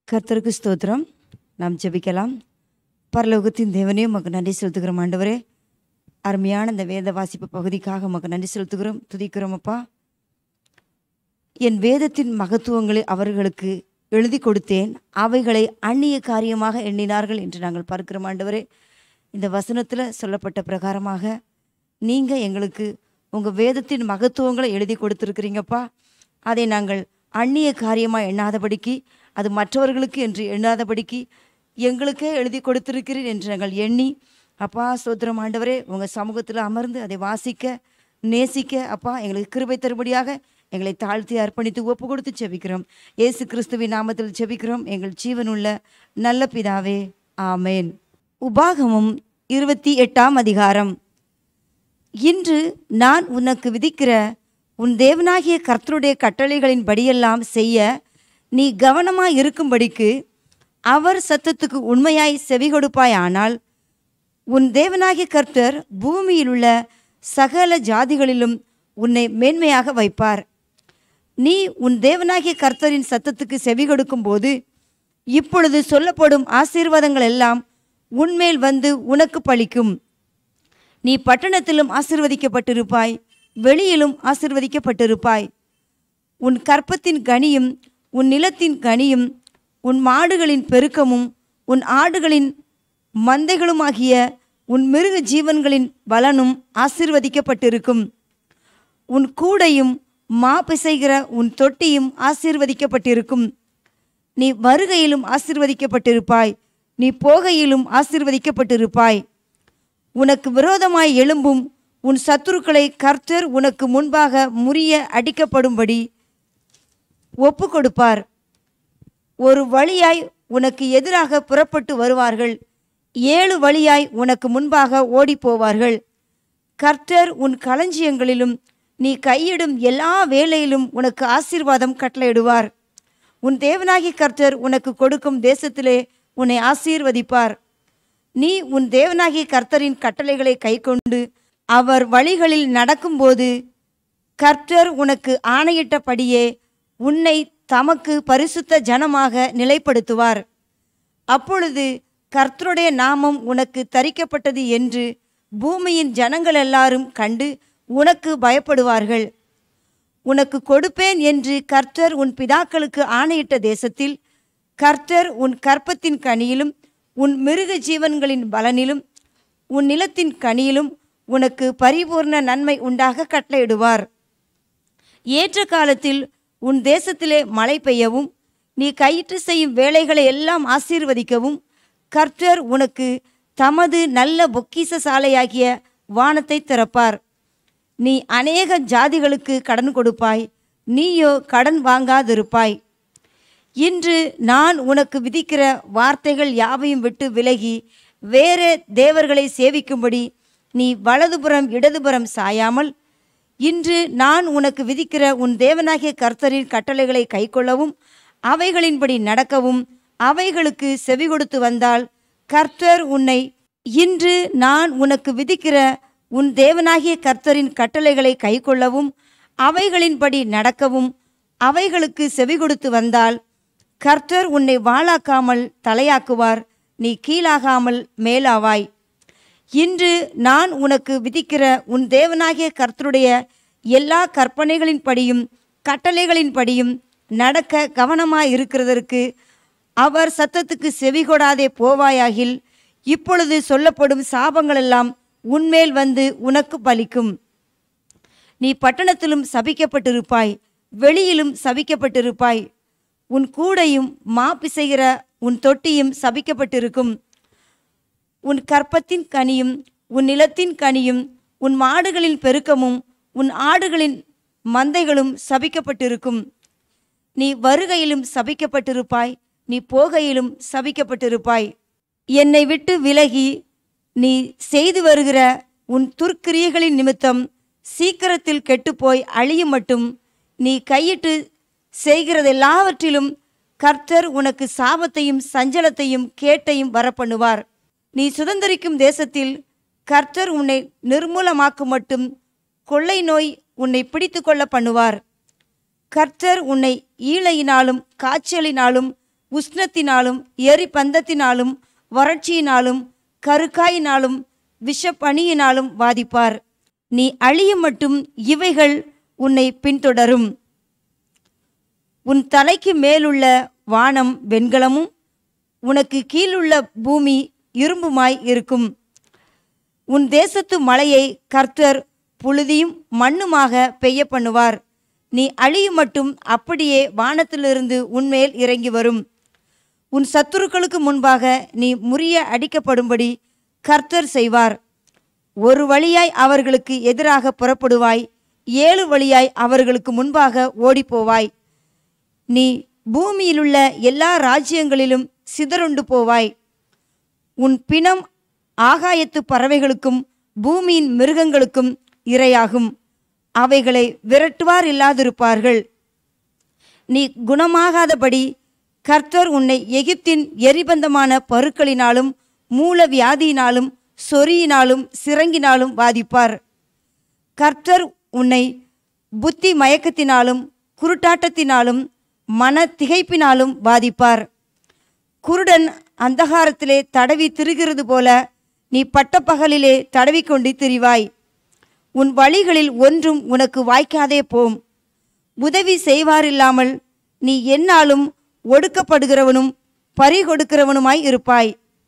கர்த்தருக்கு ஸ்தோத்திரம் நாம் ஜெபிக்கலாம் பரலோகத்தின் தேவனே உமக்கு நன்றி செலுத்துகிறோம் ஆண்டவரே அருமையான இந்த வேத வாசிப்பு பகுதிக்காக உமக்கு நன்றி செலுத்துகிறோம் துதிக்கிறோம் அப்பா என் வேதத்தின் மகத்துவங்களை அவர்களுக்கு எழுதி கொடுத்தேன் அவைகளை அந்நிய காரியமாக எண்ணினார்கள் என்று நாங்கள் பார்க்கிறோம் ஆண்டவரே இந்த வசனத்தில் சொல்லப்பட்ட பிரகாரமாக நீங்கள் எங்களுக்கு உங்கள் வேதத்தின் மகத்துவங்களை எழுதி கொடுத்துருக்கிறீங்கப்பா அதை நாங்கள் அந்நிய காரியமாக எண்ணாதபடிக்கு அது மற்றவர்களுக்கு என்று எண்ணாதபடிக்கு எங்களுக்கே எழுதி கொடுத்திருக்கிறீர் என்று நாங்கள் எண்ணி அப்பா சோத்திரம் ஆண்டவரே உங்கள் சமூகத்தில் அமர்ந்து அதை வாசிக்க நேசிக்க அப்பா எங்களுக்கு கிருபை தருபடியாக எங்களை தாழ்த்தி அர்ப்பணித்து ஒப்பு கொடுத்து செபிக்கிறோம் இயேசு கிறிஸ்துவின் நாமத்தில் செபிக்கிறோம் எங்கள் ஜீவனுள்ள நல்ல பிதாவே ஆமேன் உபாகமும் இருபத்தி எட்டாம் அதிகாரம் இன்று நான் உனக்கு விதிக்கிற உன் தேவனாகிய கர்த்தருடைய கட்டளைகளின் படியெல்லாம் செய்ய நீ கவனமாய் இருக்கும்படிக்கு அவர் சத்தத்துக்கு உண்மையாய் செவி கொடுப்பாயானால் உன் தேவனாகிய கர்த்தர் பூமியில் உள்ள சகல ஜாதிகளிலும் உன்னை மேன்மையாக வைப்பார் நீ உன் தேவனாகிய கர்த்தரின் சத்தத்துக்கு செவி கொடுக்கும்போது இப்பொழுது சொல்லப்படும் ஆசீர்வாதங்கள் எல்லாம் உன்மேல் வந்து உனக்கு பலிக்கும் நீ பட்டணத்திலும் ஆசிர்வதிக்கப்பட்டிருப்பாய் வெளியிலும் ஆசிர்வதிக்கப்பட்டிருப்பாய் உன் கற்பத்தின் கனியும் உன் நிலத்தின் கனியும் உன் மாடுகளின் பெருக்கமும் உன் ஆடுகளின் மந்தைகளுமாகிய உன் மிருக ஜீவன்களின் பலனும் ஆசிர்வதிக்கப்பட்டிருக்கும் உன் கூடையும் மா பிசைகிற உன் தொட்டியும் ஆசீர்வதிக்கப்பட்டிருக்கும் நீ வருகையிலும் ஆசீர்வதிக்கப்பட்டிருப்பாய் நீ போகையிலும் ஆசீர்வதிக்கப்பட்டிருப்பாய் உனக்கு விரோதமாய் எழும்பும் உன் சத்துருக்களை கர்த்தர் உனக்கு முன்பாக முறிய அடிக்கப்படும்படி ஒப்பு கொடுப்பார் ஒரு வழியாய் உனக்கு எதிராக புறப்பட்டு வருவார்கள் ஏழு வழியாய் உனக்கு முன்பாக ஓடிப் போவார்கள் கர்த்தர் உன் களஞ்சியங்களிலும் நீ கையிடும் எல்லா வேலையிலும் உனக்கு ஆசீர்வாதம் கட்டளையிடுவார் உன் தேவனாகி கர்த்தர் உனக்கு கொடுக்கும் தேசத்திலே உன்னை ஆசீர்வதிப்பார் நீ உன் தேவனாகிய கர்த்தரின் கட்டளைகளை கைக்கொண்டு அவர் வழிகளில் நடக்கும்போது கர்த்தர் உனக்கு ஆணையிட்டபடியே உன்னை தமக்கு பரிசுத்த ஜனமாக நிலைப்படுத்துவார் அப்பொழுது கர்த்தருடைய நாமம் உனக்கு தரிக்கப்பட்டது என்று பூமியின் ஜனங்கள் எல்லாரும் கண்டு உனக்கு பயப்படுவார்கள் உனக்கு கொடுப்பேன் என்று கர்த்தர் உன் பிதாக்களுக்கு ஆணையிட்ட தேசத்தில் கர்த்தர் உன் கற்பத்தின் கனியிலும் உன் மிருக ஜீவன்களின் பலனிலும் உன் நிலத்தின் கனியிலும் உனக்கு பரிபூர்ண நன்மை உண்டாக கட்டளையிடுவார் ஏற்ற காலத்தில் உன் தேசத்திலே மழை பெய்யவும் நீ கையிட்டு செய்யும் வேலைகளை எல்லாம் ஆசீர்வதிக்கவும் கர்த்தர் உனக்கு தமது நல்ல பொக்கிச சாலையாகிய வானத்தை திறப்பார் நீ அநேக ஜாதிகளுக்கு கடன் கொடுப்பாய் நீயோ கடன் வாங்காதிருப்பாய் இன்று நான் உனக்கு விதிக்கிற வார்த்தைகள் யாவையும் விட்டு விலகி வேறு தேவர்களை சேவிக்கும்படி நீ வலதுபுறம் இடதுபுறம் சாயாமல் இன்று நான் உனக்கு விதிக்கிற உன் தேவனாகிய கர்த்தரின் கட்டளைகளை கைக்கொள்ளவும் அவைகளின்படி நடக்கவும் அவைகளுக்கு செவி கொடுத்து வந்தால் கர்த்தர் உன்னை இன்று நான் உனக்கு விதிக்கிற உன் தேவனாகிய கர்த்தரின் கட்டளைகளை கைக்கொள்ளவும் அவைகளின்படி நடக்கவும் அவைகளுக்கு செவி கொடுத்து வந்தால் கர்த்தர் உன்னை வாளாக்காமல் தலையாக்குவார் நீ கீழாகாமல் மேலாவாய் இன்று நான் உனக்கு விதிக்கிற உன் தேவனாகிய கர்த்தருடைய எல்லா கற்பனைகளின்படியும் கட்டளைகளின்படியும் நடக்க கவனமாய் இருக்கிறதற்கு அவர் சத்தத்துக்கு செவிகொடாதே போவாயாகில் இப்பொழுது சொல்லப்படும் சாபங்களெல்லாம் உன்மேல் வந்து உனக்கு பலிக்கும் நீ பட்டணத்திலும் சபிக்கப்பட்டிருப்பாய் வெளியிலும் சபிக்கப்பட்டிருப்பாய் உன் கூடையும் மா பிசைகிற உன் தொட்டியும் சபிக்கப்பட்டிருக்கும் உன் கற்பத்தின் கனியும் உன் நிலத்தின் கனியும் உன் மாடுகளின் பெருக்கமும் உன் ஆடுகளின் மந்தைகளும் சபிக்கப்பட்டிருக்கும் நீ வருகையிலும் சபிக்கப்பட்டிருப்பாய் நீ போகையிலும் சபிக்கப்பட்டிருப்பாய் என்னை விட்டு விலகி நீ செய்து வருகிற உன் துர்க்கிரியைகளின் நிமித்தம் சீக்கிரத்தில் கெட்டுப்போய் அழியும் மட்டும் நீ கையிட்டு செய்கிறதெல்லாவற்றிலும் கர்த்தர் உனக்கு சாபத்தையும் சஞ்சலத்தையும் கேட்டையும் வரப்பண்ணுவார் நீ சுதந்திரிக்கும் தேசத்தில் கர்த்தர் உன்னை நிர்மூலமாக்கும் மட்டும் கொள்ளை நோய் உன்னை பிடித்து கொள்ள பண்ணுவார் கர்த்தர் உன்னை ஈழையினாலும் காய்ச்சலினாலும் உஷ்ணத்தினாலும் எரிபந்தத்தினாலும் வறட்சியினாலும் கருக்காயினாலும் விஷப்பணியினாலும் வாதிப்பார் நீ அழியும் மட்டும் இவைகள் உன்னை பின்தொடரும் உன் தலைக்கு மேலுள்ள வானம் வெண்கலமும் உனக்கு கீழுள்ள பூமி இரும்புமாய் இருக்கும் உன் தேசத்து மழையை கர்த்தர் புழுதியும் மண்ணுமாக பெய்ய பண்ணுவார் நீ அழியும் மட்டும் அப்படியே வானத்திலிருந்து உன்மேல் இறங்கி வரும் உன் சத்துருக்களுக்கு முன்பாக நீ முறிய அடிக்கப்படும்படி கர்த்தர் செய்வார் ஒரு வழியாய் அவர்களுக்கு எதிராக புறப்படுவாய் ஏழு வழியாய் அவர்களுக்கு முன்பாக ஓடிப்போவாய் நீ பூமியிலுள்ள எல்லா ராஜ்யங்களிலும் சிதறுண்டு போவாய் உன் பிணம் ஆகாயத்து பறவைகளுக்கும் பூமியின் மிருகங்களுக்கும் இரையாகும் அவைகளை விரட்டுவார் இல்லாதிருப்பார்கள் நீ குணமாகாதபடி கர்த்தர் உன்னை எகிப்தின் எரிபந்தமான பருக்களினாலும் மூல வியாதியினாலும் சொறியினாலும் சிறங்கினாலும் வாதிப்பார் கர்த்தர் உன்னை புத்தி மயக்கத்தினாலும் குருட்டாட்டத்தினாலும் மன திகைப்பினாலும் பாதிப்பார் குருடன் அந்தகாரத்திலே தடவி திரிகிறது போல நீ பட்டப்பகலிலே தடவிக்கொண்டு திரிவாய் உன் வழிகளில் ஒன்றும் உனக்கு வாய்க்காதே போம் உதவி செய்வாரில்லாமல் நீ எந்நாளும் ஒடுக்கப்படுகிறவனும் பறி கொடுக்கிறவனுமாய் இருப்பாய்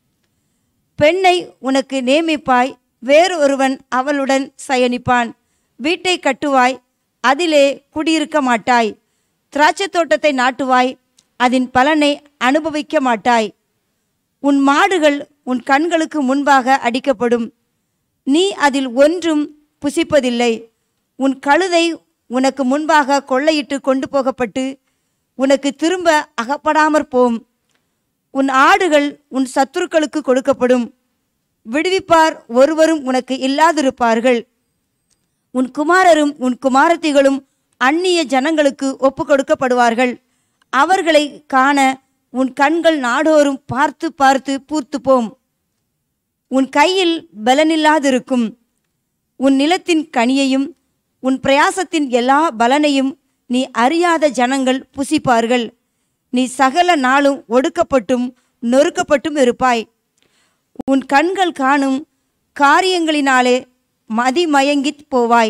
பெண்ணை உனக்கு நியமிப்பாய் வேறொருவன் அவளுடன் சயனிப்பான் வீட்டை கட்டுவாய் அதிலே குடியிருக்க மாட்டாய் திராட்சை தோட்டத்தை நாட்டுவாய் அதன் பலனை அனுபவிக்க மாட்டாய் உன் மாடுகள் உன் கண்களுக்கு முன்பாக அடிக்கப்படும் நீ அதில் ஒன்றும் புசிப்பதில்லை உன் கழுதை உனக்கு முன்பாக கொள்ளையிட்டு கொண்டு போகப்பட்டு உனக்கு திரும்ப அகப்படாமற் போம் உன் ஆடுகள் உன் சத்துருக்களுக்கு கொடுக்கப்படும் விடுவிப்பார் ஒருவரும் உனக்கு இல்லாதிருப்பார்கள் உன் குமாரரும் உன் குமாரத்திகளும் அந்நிய ஜனங்களுக்கு ஒப்பு கொடுக்கப்படுவார்கள் அவர்களை காண உன் கண்கள் நாடோறும் பார்த்து பார்த்து பூர்த்து போம் உன் கையில் பலனில்லாதிருக்கும் உன் நிலத்தின் கனியையும் உன் பிரயாசத்தின் எல்லா பலனையும் நீ அறியாத ஜனங்கள் புசிப்பார்கள் நீ சகல நாளும் ஒடுக்கப்பட்டும் நொறுக்கப்பட்டும் இருப்பாய் உன் கண்கள் காணும் காரியங்களினாலே மதிமயங்கித் போவாய்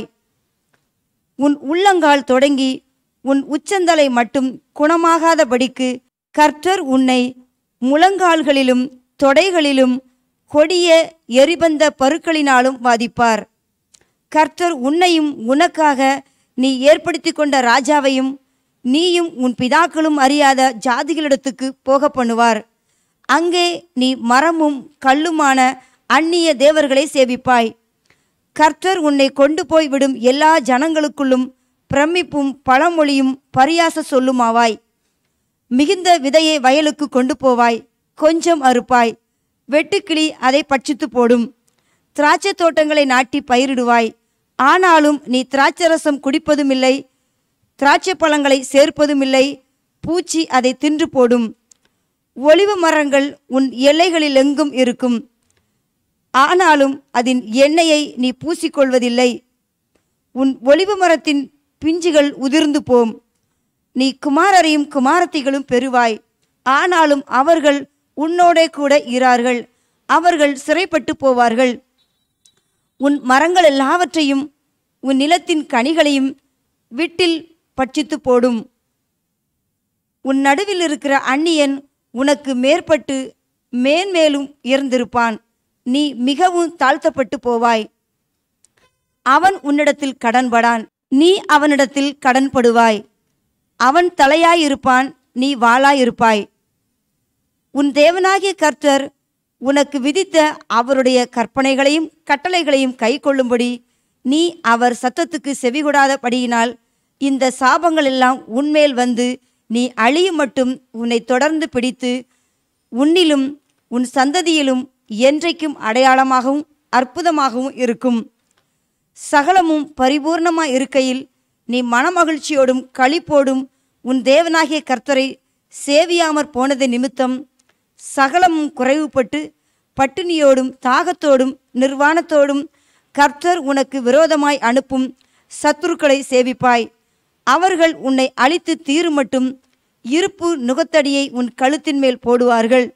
உன் உள்ளங்கால் தொடங்கி உன் உச்சந்தலை மட்டும் குணமாகாதபடிக்கு கர்த்தர் உன்னை முழங்கால்களிலும் தொடைகளிலும் கொடிய எரிபந்த பருக்களினாலும் வாதிப்பார் கர்த்தர் உன்னையும் உனக்காக நீ ஏற்படுத்தி கொண்ட ராஜாவையும் நீயும் உன் பிதாக்களும் அறியாத ஜாதிகளிடத்துக்கு போக பண்ணுவார் அங்கே நீ மரமும் கல்லுமான அந்நிய தேவர்களை சேவிப்பாய் கர்த்தர் உன்னை கொண்டு போய் விடும் எல்லா ஜனங்களுக்குள்ளும் பிரமிப்பும் பழமொழியும் பரியாச சொல்லுமாவாய் மிகுந்த விதையை வயலுக்கு கொண்டு போவாய் கொஞ்சம் அறுப்பாய் வெட்டுக்கிளி அதை பட்சித்து போடும் திராட்சை தோட்டங்களை நாட்டி பயிரிடுவாய் ஆனாலும் நீ திராட்சரசம் குடிப்பதும் இல்லை திராட்சை பழங்களை சேர்ப்பதும் இல்லை பூச்சி அதை தின்று போடும் ஒளிவு மரங்கள் உன் எல்லைகளில் எங்கும் இருக்கும் ஆனாலும் அதன் எண்ணெயை நீ பூசிக்கொள்வதில்லை உன் ஒளிவு மரத்தின் பிஞ்சுகள் உதிர்ந்து போம் நீ குமாரரையும் குமாரத்திகளும் பெறுவாய் ஆனாலும் அவர்கள் உன்னோடே கூட இரார்கள் அவர்கள் சிறைப்பட்டு போவார்கள் உன் மரங்கள் எல்லாவற்றையும் உன் நிலத்தின் கனிகளையும் விட்டில் பட்சித்து போடும் உன் நடுவில் இருக்கிற அந்நியன் உனக்கு மேற்பட்டு மேன்மேலும் உயர்ந்திருப்பான் நீ மிகவும் தாழ்த்தப்பட்டு போவாய் அவன் உன்னிடத்தில் கடன்படான் நீ அவனிடத்தில் கடன்படுவாய் அவன் தலையாயிருப்பான் நீ வாளாயிருப்பாய் உன் தேவனாகிய கர்த்தர் உனக்கு விதித்த அவருடைய கற்பனைகளையும் கட்டளைகளையும் கைக்கொள்ளும்படி நீ அவர் சத்தத்துக்கு செவிகொடாதபடியினால் இந்த சாபங்கள் எல்லாம் உன்மேல் வந்து நீ அழியும் மட்டும் உன்னை தொடர்ந்து பிடித்து உன்னிலும் உன் சந்ததியிலும் என்றைக்கும் அடையாளமாகவும் அற்புதமாகவும் இருக்கும் சகலமும் பரிபூர்ணமாய் இருக்கையில் நீ மனமகிழ்ச்சியோடும் களிப்போடும் உன் தேவனாகிய கர்த்தரை சேவியாமற் போனது நிமித்தம் சகலமும் குறைவுபட்டு பட்டினியோடும் தாகத்தோடும் நிர்வாணத்தோடும் கர்த்தர் உனக்கு விரோதமாய் அனுப்பும் சத்துருக்களை சேவிப்பாய் அவர்கள் உன்னை அழித்து தீருமட்டும் இருப்பு நுகத்தடியை உன் கழுத்தின் மேல் போடுவார்கள்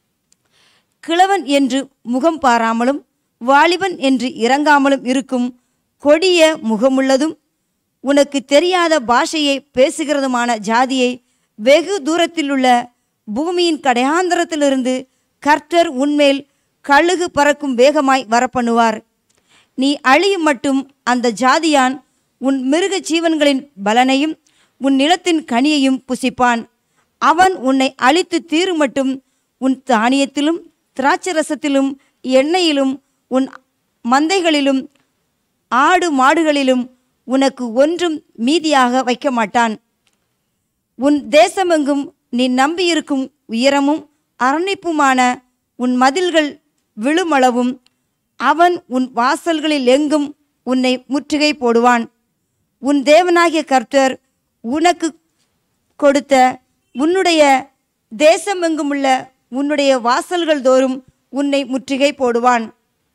கிழவன் என்று முகம் பாராமலும் வாலிபன் என்று இறங்காமலும் இருக்கும் கொடிய முகமுள்ளதும் உனக்கு தெரியாத பாஷையை பேசுகிறதுமான ஜாதியை வெகு தூரத்திலுள்ள பூமியின் கடையாந்தரத்திலிருந்து கர்த்தர் உன்மேல் கழுகு பறக்கும் வேகமாய் வரப்பண்ணுவார் நீ அழியும் மட்டும் அந்த ஜாதியான் உன் மிருக ஜீவன்களின் பலனையும் உன் நிலத்தின் கனியையும் புசிப்பான் அவன் உன்னை அழித்து தீரும் மட்டும் உன் தானியத்திலும் திராட்சரசத்திலும் எண்ணெயிலும் உன் மந்தைகளிலும் ஆடு மாடுகளிலும் உனக்கு ஒன்றும் மீதியாக வைக்க மாட்டான் உன் தேசமெங்கும் நீ நம்பியிருக்கும் உயரமும் அரணிப்புமான உன் மதில்கள் விழுமளவும் அவன் உன் வாசல்களில் எங்கும் உன்னை முற்றுகை போடுவான் உன் தேவனாகிய கர்த்தர் உனக்கு கொடுத்த உன்னுடைய தேசமெங்குமுள்ள உன்னுடைய வாசல்கள் தோறும் உன்னை முற்றுகை போடுவான்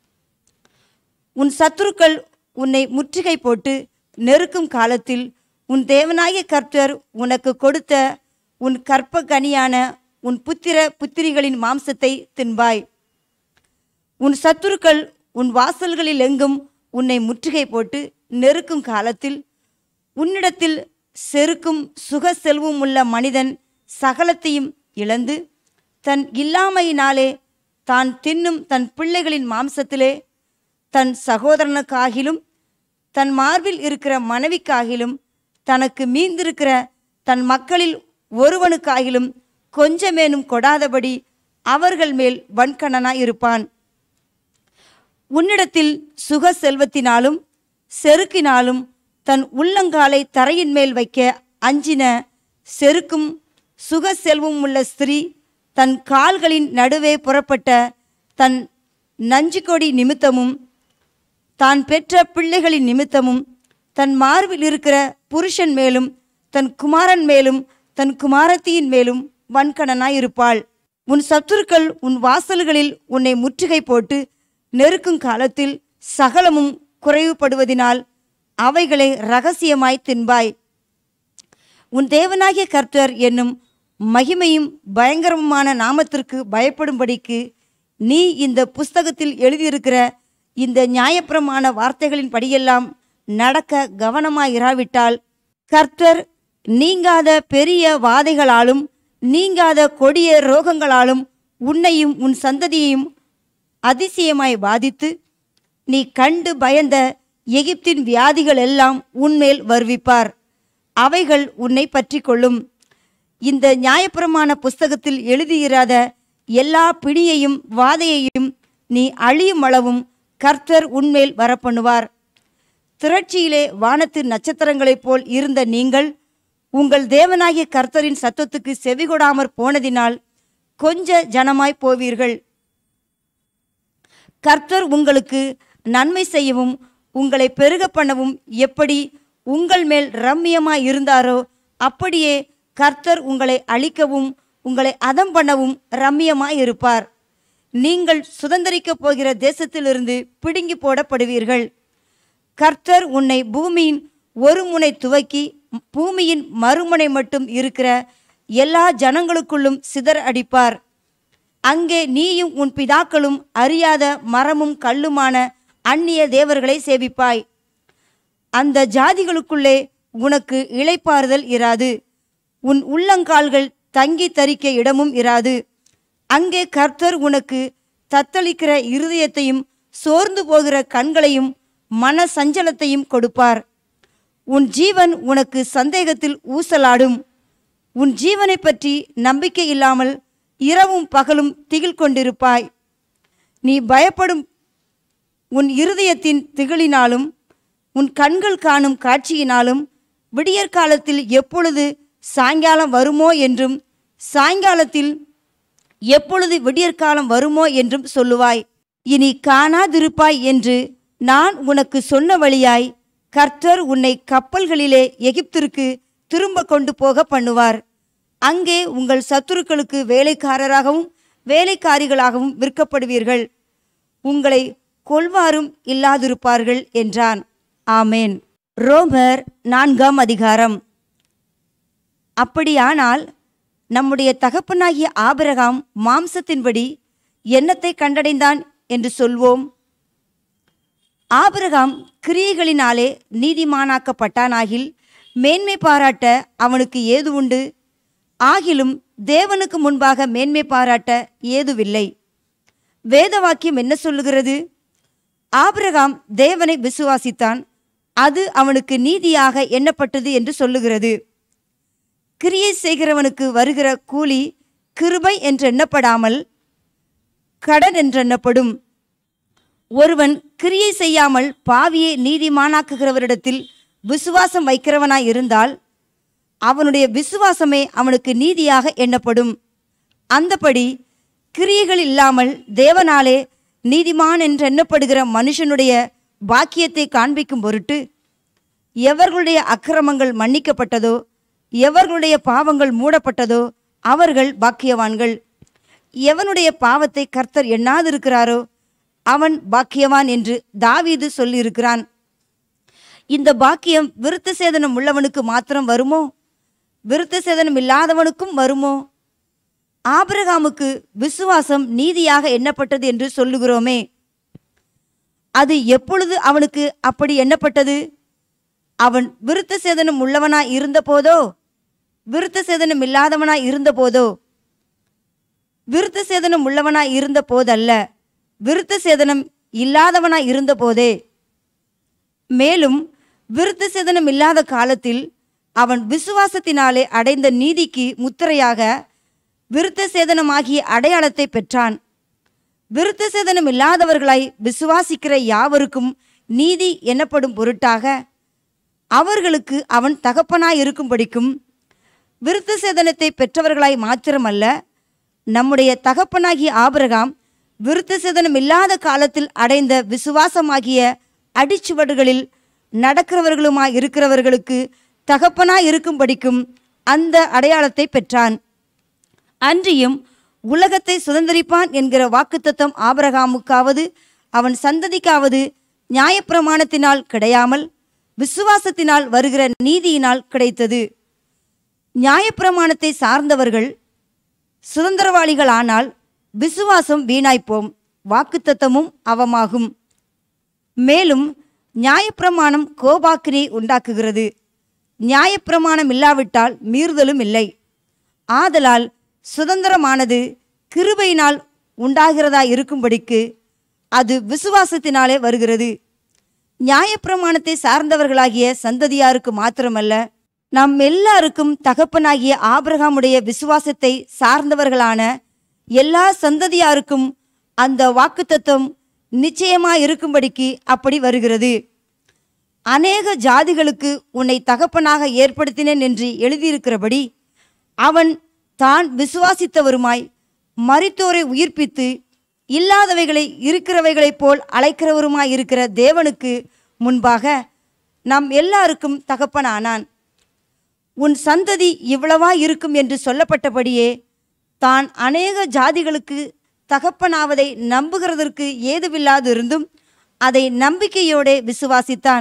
உன் சத்துருக்கள் உன்னை முற்றுகை போட்டு நெருக்கும் காலத்தில் உன் தேவனாகிய கர்த்தர் உனக்கு கொடுத்த உன் கற்ப கனியான உன் புத்திர புத்திரிகளின் மாம்சத்தை தின்பாய் உன் சத்துருக்கள் உன் வாசல்களில் எங்கும் உன்னை முற்றுகை போட்டு நெருக்கும் காலத்தில் உன்னிடத்தில் செருக்கும் சுக செல்வம் உள்ள மனிதன் சகலத்தையும் இழந்து தன் இல்லாமையினாலே தான் தின்னும் தன் பிள்ளைகளின் மாம்சத்திலே தன் சகோதரனுக்காகிலும் தன் மார்பில் இருக்கிற மனைவிக்காகிலும் தனக்கு மீந்திருக்கிற தன் மக்களில் ஒருவனுக்காகிலும் கொஞ்சமேனும் கொடாதபடி அவர்கள் மேல் வன்கணனாய் இருப்பான் உன்னிடத்தில் சுக செல்வத்தினாலும் செருக்கினாலும் தன் உள்ளங்காலை தரையின் மேல் வைக்க அஞ்சின செருக்கும் சுக செல்வம் உள்ள ஸ்திரீ தன் கால்களின் நடுவே புறப்பட்ட தன் நஞ்சுக்கொடி நிமித்தமும் தான் பெற்ற பிள்ளைகளின் நிமித்தமும் தன் மார்பில் இருக்கிற புருஷன் மேலும் தன் குமாரன் மேலும் தன் குமாரத்தியின் மேலும் வன்கணனாய் இருப்பாள் உன் சத்துருக்கள் உன் வாசல்களில் உன்னை முற்றுகை போட்டு நெருக்கும் காலத்தில் சகலமும் குறைவுபடுவதினால் அவைகளை ரகசியமாய் தின்பாய் உன் தேவனாகிய கர்த்தர் என்னும் மகிமையும் பயங்கரமுமான நாமத்திற்கு பயப்படும்படிக்கு நீ இந்த புஸ்தகத்தில் எழுதியிருக்கிற இந்த நியாயப்பிரமாண வார்த்தைகளின் படியெல்லாம் நடக்க கவனமாயிராவிட்டால் கர்த்தர் நீங்காத பெரிய வாதைகளாலும் நீங்காத கொடிய ரோகங்களாலும் உன்னையும் உன் சந்ததியையும் அதிசயமாய் பாதித்து நீ கண்டு பயந்த எகிப்தின் வியாதிகள் எல்லாம் உன்மேல் வருவிப்பார் அவைகள் உன்னை பற்றி கொள்ளும் இந்த நியாயப்பிரமாண புஸ்தகத்தில் எழுதியிராத எல்லா பிணியையும் வாதையையும் நீ அழியும் அளவும் கர்த்தர் உன்மேல் வரப்பண்ணுவார் திரட்சியிலே வானத்து நட்சத்திரங்களைப் போல் இருந்த நீங்கள் உங்கள் தேவனாகிய கர்த்தரின் சத்தத்துக்கு செவிகொடாமற் போனதினால் கொஞ்ச ஜனமாய் போவீர்கள் கர்த்தர் உங்களுக்கு நன்மை செய்யவும் உங்களை பெருக பண்ணவும் எப்படி உங்கள் மேல் ரம்மியமாய் இருந்தாரோ அப்படியே கர்த்தர் உங்களை அழிக்கவும் உங்களை அதம் பண்ணவும் ரம்மியமாய் இருப்பார் நீங்கள் சுதந்திரிக்கப் போகிற தேசத்திலிருந்து பிடுங்கி போடப்படுவீர்கள் கர்த்தர் உன்னை பூமியின் ஒரு முனை துவக்கி பூமியின் மறுமுனை மட்டும் இருக்கிற எல்லா ஜனங்களுக்குள்ளும் சிதற அடிப்பார் அங்கே நீயும் உன் பிதாக்களும் அறியாத மரமும் கல்லுமான அந்நிய தேவர்களை சேவிப்பாய் அந்த ஜாதிகளுக்குள்ளே உனக்கு இளைப்பாறுதல் இராது உன் உள்ளங்கால்கள் தங்கி தரிக்க இடமும் இராது அங்கே கர்த்தர் உனக்கு தத்தளிக்கிற இருதயத்தையும் சோர்ந்து போகிற கண்களையும் மன சஞ்சலத்தையும் கொடுப்பார் உன் ஜீவன் உனக்கு சந்தேகத்தில் ஊசலாடும் உன் ஜீவனை பற்றி நம்பிக்கை இல்லாமல் இரவும் பகலும் திகில் கொண்டிருப்பாய் நீ பயப்படும் உன் இருதயத்தின் திகிலினாலும் உன் கண்கள் காணும் காட்சியினாலும் விடியற்காலத்தில் எப்பொழுது சாயங்காலம் வருமோ என்றும் சாயங்காலத்தில் எப்பொழுது விடியற்காலம் வருமோ என்றும் சொல்லுவாய் இனி காணாதிருப்பாய் என்று நான் உனக்கு சொன்ன வழியாய் கர்த்தர் உன்னை கப்பல்களிலே எகிப்திற்கு திரும்ப கொண்டு போக பண்ணுவார் அங்கே உங்கள் சத்துருக்களுக்கு வேலைக்காரராகவும் வேலைக்காரிகளாகவும் விற்கப்படுவீர்கள் உங்களை கொல்வாரும் இல்லாதிருப்பார்கள் என்றான் ஆமேன் ரோமர் நான்காம் அதிகாரம் அப்படியானால் நம்முடைய தகப்பனாகிய ஆபிரகாம் மாம்சத்தின்படி என்னத்தை கண்டடைந்தான் என்று சொல்வோம் ஆபிரகாம் கிரியைகளினாலே நீதிமானாக்கப்பட்டானாகில் மேன்மை பாராட்ட அவனுக்கு ஏது உண்டு ஆகிலும் தேவனுக்கு முன்பாக மேன்மை பாராட்ட ஏதுவில்லை வேத வாக்கியம் என்ன சொல்லுகிறது ஆபிரகாம் தேவனை விசுவாசித்தான் அது அவனுக்கு நீதியாக எண்ணப்பட்டது என்று சொல்லுகிறது கிரியை செய்கிறவனுக்கு வருகிற கூலி கிருபை என்று எண்ணப்படாமல் கடன் என்றெண்ணப்படும் ஒருவன் கிரியை செய்யாமல் பாவியை நீதிமானாக்குகிறவரிடத்தில் விசுவாசம் வைக்கிறவனாய் இருந்தால் அவனுடைய விசுவாசமே அவனுக்கு நீதியாக எண்ணப்படும் அந்தபடி கிரியைகள் இல்லாமல் தேவனாலே நீதிமான் என்று எண்ணப்படுகிற மனுஷனுடைய பாக்கியத்தை காண்பிக்கும் பொருட்டு எவர்களுடைய அக்கிரமங்கள் மன்னிக்கப்பட்டதோ எவர்களுடைய பாவங்கள் மூடப்பட்டதோ அவர்கள் பாக்கியவான்கள் எவனுடைய பாவத்தை கர்த்தர் எண்ணாதிருக்கிறாரோ அவன் பாக்கியவான் என்று தாவீது சொல்லியிருக்கிறான் இந்த பாக்கியம் விருத்த சேதனம் உள்ளவனுக்கு மாத்திரம் வருமோ விருத்த சேதனம் இல்லாதவனுக்கும் வருமோ ஆபிரகாமுக்கு விசுவாசம் நீதியாக எண்ணப்பட்டது என்று சொல்லுகிறோமே அது எப்பொழுது அவனுக்கு அப்படி எண்ணப்பட்டது அவன் விருத்த சேதனம் உள்ளவனாய் இருந்தபோதோ விருத்த சேதனம் இல்லாதவனாய் இருந்தபோதோ விருத்த சேதனம் உள்ளவனாய் இருந்த போதல்ல விருத்த சேதனம் இல்லாதவனாய் இருந்தபோதே மேலும் விருத்த சேதனம் இல்லாத காலத்தில் அவன் விசுவாசத்தினாலே அடைந்த நீதிக்கு முத்திரையாக விருத்த சேதனமாகிய அடையாளத்தை பெற்றான் விருத்த சேதனம் இல்லாதவர்களாய் விசுவாசிக்கிற யாவருக்கும் நீதி எனப்படும் பொருட்டாக அவர்களுக்கு அவன் தகப்பனாய் இருக்கும்படிக்கும் விருத்த சேதனத்தை பெற்றவர்களாய் மாத்திரமல்ல நம்முடைய தகப்பனாகிய ஆபிரகாம் விருத்த சேதனம் இல்லாத காலத்தில் அடைந்த விசுவாசமாகிய அடிச்சுவடுகளில் நடக்கிறவர்களுமாய் இருக்கிறவர்களுக்கு தகப்பனாய் இருக்கும்படிக்கும் அந்த அடையாளத்தை பெற்றான் அன்றியும் உலகத்தை சுதந்திரிப்பான் என்கிற வாக்குத்தத்தம் ஆபிரகாமுக்காவது அவன் சந்ததிக்காவது நியாயப்பிரமாணத்தினால் கிடையாமல் விசுவாசத்தினால் வருகிற நீதியினால் கிடைத்தது நியாயப்பிரமாணத்தை சார்ந்தவர்கள் சுதந்திரவாளிகளானால் விசுவாசம் வீணாய்ப்போம் வாக்குத்தத்தமும் அவமாகும் மேலும் நியாயப்பிரமாணம் கோபாக்கினை உண்டாக்குகிறது நியாயப்பிரமாணம் இல்லாவிட்டால் மீறுதலும் இல்லை ஆதலால் சுதந்திரமானது கிருபையினால் உண்டாகிறதா இருக்கும்படிக்கு அது விசுவாசத்தினாலே வருகிறது நியாயப்பிரமாணத்தை சார்ந்தவர்களாகிய சந்ததியாருக்கு மாத்திரமல்ல நம் எல்லாருக்கும் தகப்பனாகிய ஆபிரகாமுடைய விசுவாசத்தை சார்ந்தவர்களான எல்லா சந்ததியாருக்கும் அந்த வாக்குத்தத்தம் நிச்சயமாய் இருக்கும்படிக்கு அப்படி வருகிறது அநேக ஜாதிகளுக்கு உன்னை தகப்பனாக ஏற்படுத்தினேன் என்று எழுதியிருக்கிறபடி அவன் தான் விசுவாசித்தவருமாய் மரித்தோரை உயிர்ப்பித்து இல்லாதவைகளை இருக்கிறவைகளைப் போல் அழைக்கிறவருமாய் இருக்கிற தேவனுக்கு முன்பாக நம் எல்லாருக்கும் தகப்பனானான் உன் சந்ததி இவ்வளவா இருக்கும் என்று சொல்லப்பட்டபடியே தான் அநேக ஜாதிகளுக்கு தகப்பனாவதை நம்புகிறதற்கு ஏதுவில்லாதிருந்தும் அதை நம்பிக்கையோடே விசுவாசித்தான்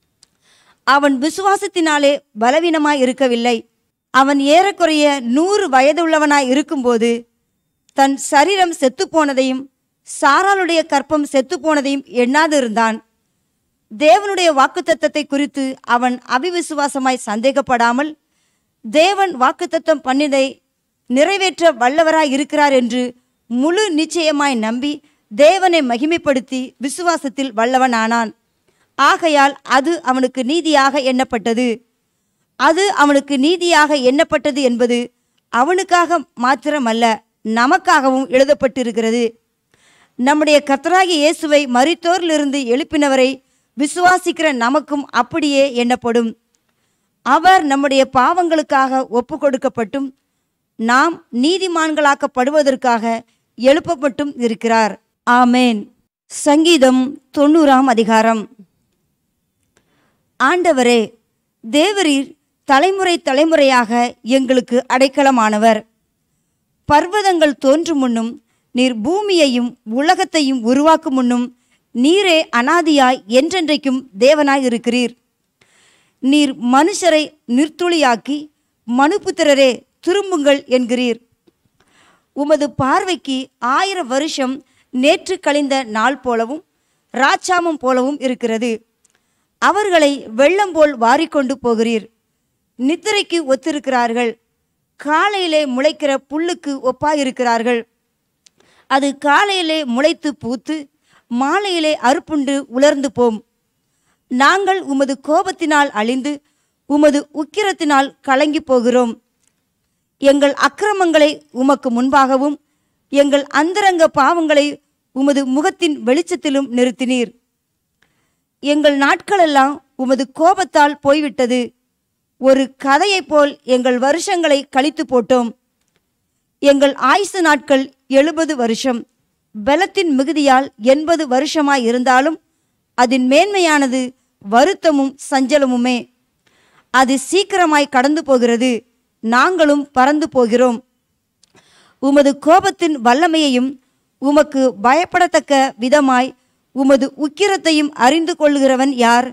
அவன் விசுவாசத்தினாலே பலவீனமாய் இருக்கவில்லை அவன் ஏறக்குறைய நூறு வயதுள்ளவனாய் இருக்கும்போது தன் சரீரம் செத்துப்போனதையும் சாராளுடைய கற்பம் செத்துப்போனதையும் எண்ணாதிருந்தான் தேவனுடைய வாக்குத்தத்தத்தை குறித்து அவன் அபிவிசுவாசமாய் சந்தேகப்படாமல் தேவன் வாக்குத்தத்தம் பண்ணிதை நிறைவேற்ற வல்லவராய் இருக்கிறார் என்று முழு நிச்சயமாய் நம்பி தேவனை மகிமைப்படுத்தி விசுவாசத்தில் வல்லவனானான் ஆகையால் அது அவனுக்கு நீதியாக எண்ணப்பட்டது அது அவனுக்கு நீதியாக எண்ணப்பட்டது என்பது அவனுக்காக மாத்திரமல்ல நமக்காகவும் எழுதப்பட்டிருக்கிறது நம்முடைய கர்த்தராகிய இயேசுவை மரித்தோரிலிருந்து எழுப்பினவரை விசுவாசிக்கிற நமக்கும் அப்படியே எண்ணப்படும் அவர் நம்முடைய பாவங்களுக்காக ஒப்பு கொடுக்கப்பட்டும் நாம் நீதிமான்களாக்கப்படுவதற்காக எழுப்பப்பட்டும் இருக்கிறார் ஆமேன் சங்கீதம் தொண்ணூறாம் அதிகாரம் ஆண்டவரே தேவரீர் தலைமுறை தலைமுறையாக எங்களுக்கு அடைக்கலமானவர் பர்வதங்கள் தோன்றும் முன்னும் நீர் பூமியையும் உலகத்தையும் உருவாக்கும் முன்னும் நீரே அனாதியாய் என்றென்றைக்கும் தேவனாய் இருக்கிறீர் நீர் மனுஷரை நிர்த்துளியாக்கி மனுபுத்திரரே திரும்புங்கள் என்கிறீர் உமது பார்வைக்கு ஆயிரம் வருஷம் நேற்று கழிந்த நாள் போலவும் ராச்சாமம் போலவும் இருக்கிறது அவர்களை வெள்ளம் போல் வாரிக்கொண்டு போகிறீர் நித்திரைக்கு ஒத்திருக்கிறார்கள் காலையிலே முளைக்கிற புல்லுக்கு ஒப்பாயிருக்கிறார்கள் அது காலையிலே முளைத்து பூத்து மாலையிலே அறுப்புண்டு உலர்ந்து போம் நாங்கள் உமது கோபத்தினால் அழிந்து உமது உக்கிரத்தினால் கலங்கி போகிறோம் எங்கள் அக்கிரமங்களை உமக்கு முன்பாகவும் எங்கள் அந்தரங்க பாவங்களை உமது முகத்தின் வெளிச்சத்திலும் நிறுத்தினீர் எங்கள் நாட்களெல்லாம் உமது கோபத்தால் போய்விட்டது ஒரு கதையைப் போல் எங்கள் வருஷங்களை கழித்து போட்டோம் எங்கள் ஆயுசு நாட்கள் எழுபது வருஷம் பலத்தின் மிகுதியால் எண்பது வருஷமாய் இருந்தாலும் அதன் மேன்மையானது வருத்தமும் சஞ்சலமுமே அது சீக்கிரமாய் கடந்து போகிறது நாங்களும் பறந்து போகிறோம் உமது கோபத்தின் வல்லமையையும் உமக்கு பயப்படத்தக்க விதமாய் உமது உக்கிரத்தையும் அறிந்து கொள்கிறவன் யார்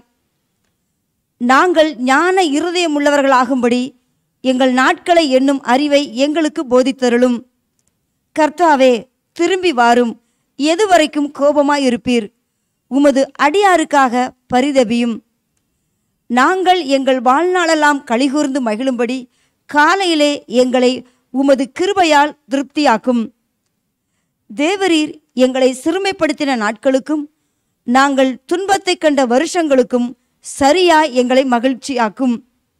நாங்கள் ஞான இருதயமுள்ளவர்களாகும்படி எங்கள் நாட்களை எண்ணும் அறிவை எங்களுக்கு போதித்தருளும் கர்த்தாவே திரும்பி வாரும் எதுவரைக்கும் கோபமாய் இருப்பீர் உமது அடியாருக்காக பரிதபியும் நாங்கள் எங்கள் வாழ்நாளெல்லாம் கலிகூர்ந்து மகிழும்படி காலையிலே எங்களை உமது கிருபையால் திருப்தியாக்கும் தேவரீர் எங்களை சிறுமைப்படுத்தின நாட்களுக்கும் நாங்கள் துன்பத்தைக் கண்ட வருஷங்களுக்கும் சரியாய் எங்களை மகிழ்ச்சியாக்கும்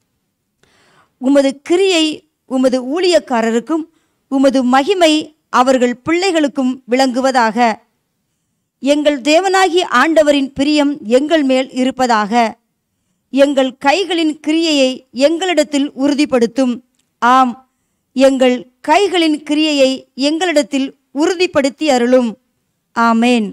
உமது கிரியை உமது ஊழியக்காரருக்கும் உமது மகிமை அவர்கள் பிள்ளைகளுக்கும் விளங்குவதாக எங்கள் தேவனாகிய ஆண்டவரின் பிரியம் எங்கள் மேல் இருப்பதாக எங்கள் கைகளின் கிரியையை எங்களிடத்தில் உறுதிப்படுத்தும் ஆம் எங்கள் கைகளின் கிரியையை எங்களிடத்தில் உறுதிப்படுத்தி அருளும் ஆமேன்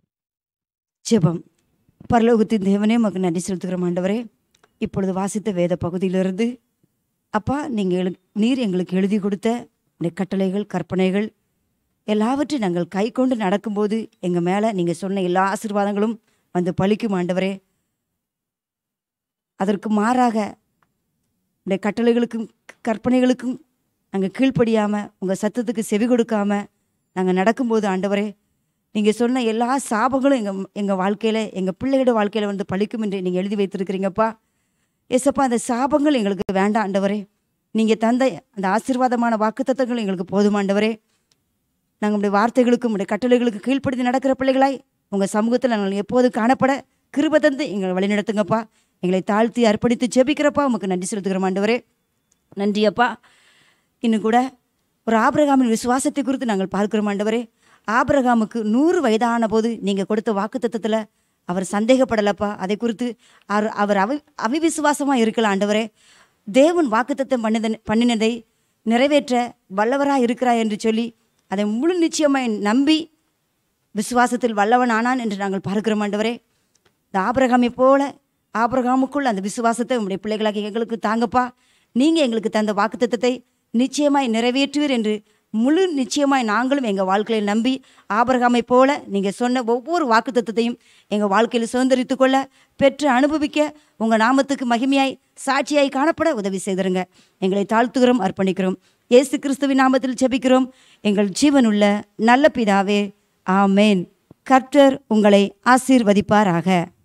ஜெபம் பரலோகத்தின் தேவனே மக்கு நன்றி செலுத்துகிறோம் ஆண்டவரே இப்பொழுது வாசித்த வேத பகுதியிலிருந்து அப்பா நீங்கள் எழு நீர் எங்களுக்கு எழுதி கொடுத்த இந்த கட்டளைகள் கற்பனைகள் எல்லாவற்றையும் நாங்கள் கை கொண்டு நடக்கும்போது எங்கள் மேலே நீங்கள் சொன்ன எல்லா ஆசீர்வாதங்களும் வந்து பலிக்கும் ஆண்டவரே அதற்கு மாறாக இந்த கட்டளைகளுக்கும் கற்பனைகளுக்கும் நாங்கள் கீழ்ப்படியாமல் உங்கள் சத்தத்துக்கு செவி கொடுக்காம நாங்கள் நடக்கும்போது ஆண்டவரே நீங்கள் சொன்ன எல்லா சாபங்களும் எங்கள் எங்கள் வாழ்க்கையில் எங்கள் பிள்ளைகளோட வாழ்க்கையில் வந்து பலிக்கும் என்று நீங்கள் எழுதி வைத்திருக்கிறீங்கப்பா ஏசப்பா அந்த சாபங்கள் எங்களுக்கு வேண்டாம் ஆண்டவரே நீங்கள் தந்த அந்த ஆசீர்வாதமான வாக்குத்தத்தங்கள் எங்களுக்கு போதும் ஆண்டவரே நாங்கள் உடைய வார்த்தைகளுக்கும் உடைய கட்டளைகளுக்கு கீழ்ப்படுத்தி நடக்கிற பிள்ளைகளாய் உங்கள் சமூகத்தில் நாங்கள் எப்போது காணப்பட கிருப தந்து எங்களை வழிநடத்துங்கப்பா எங்களை தாழ்த்தி அர்ப்பணித்து ஜெபிக்கிறப்பா உமக்கு நன்றி செலுத்துகிறோம் ஆண்டவரே நன்றி அப்பா இன்னும் கூட ஒரு ஆபிரகாமின் விசுவாசத்தை குறித்து நாங்கள் பார்க்கிறோம் ஆண்டவரே ஆபிரகாமுக்கு நூறு வயதான போது நீங்கள் கொடுத்த வாக்குத்தத்தத்தில் அவர் சந்தேகப்படலப்பா அதை குறித்து அவர் அவர் அவி அவிவிசுவாசமாக இருக்கலாம் ஆண்டவரே தேவன் வாக்குத்தத்தம் பண்ணித பண்ணினதை நிறைவேற்ற வல்லவராக இருக்கிறார் என்று சொல்லி அதை முழு நிச்சயமாய் நம்பி விசுவாசத்தில் வல்லவன் ஆனான் என்று நாங்கள் பார்க்கிறோம் ஆண்டவரே இந்த ஆபிரகாமை போல ஆபிரகாமுக்குள் அந்த விசுவாசத்தை உங்களுடைய பிள்ளைகளாக எங்களுக்கு தாங்கப்பா நீங்கள் எங்களுக்கு தந்த வாக்குத்தத்தத்தை நிச்சயமாய் நிறைவேற்றுவீர் என்று முழு நிச்சயமாய் நாங்களும் எங்கள் வாழ்க்கையில் நம்பி ஆபிரகாமை போல நீங்கள் சொன்ன ஒவ்வொரு வாக்குத்தத்தத்தையும் எங்கள் வாழ்க்கையில் சுதந்திரித்து கொள்ள பெற்று அனுபவிக்க உங்கள் நாமத்துக்கு மகிமையாய் சாட்சியாய் காணப்பட உதவி செய்திருங்க எங்களை தாழ்த்துகிறோம் அர்ப்பணிக்கிறோம் இயேசு கிறிஸ்துவின் நாமத்தில் ஜெபிக்கிறோம் எங்கள் ஜீவனுள்ள நல்ல பிதாவே ஆமேன் கர்த்தர் உங்களை ஆசீர்வதிப்பாராக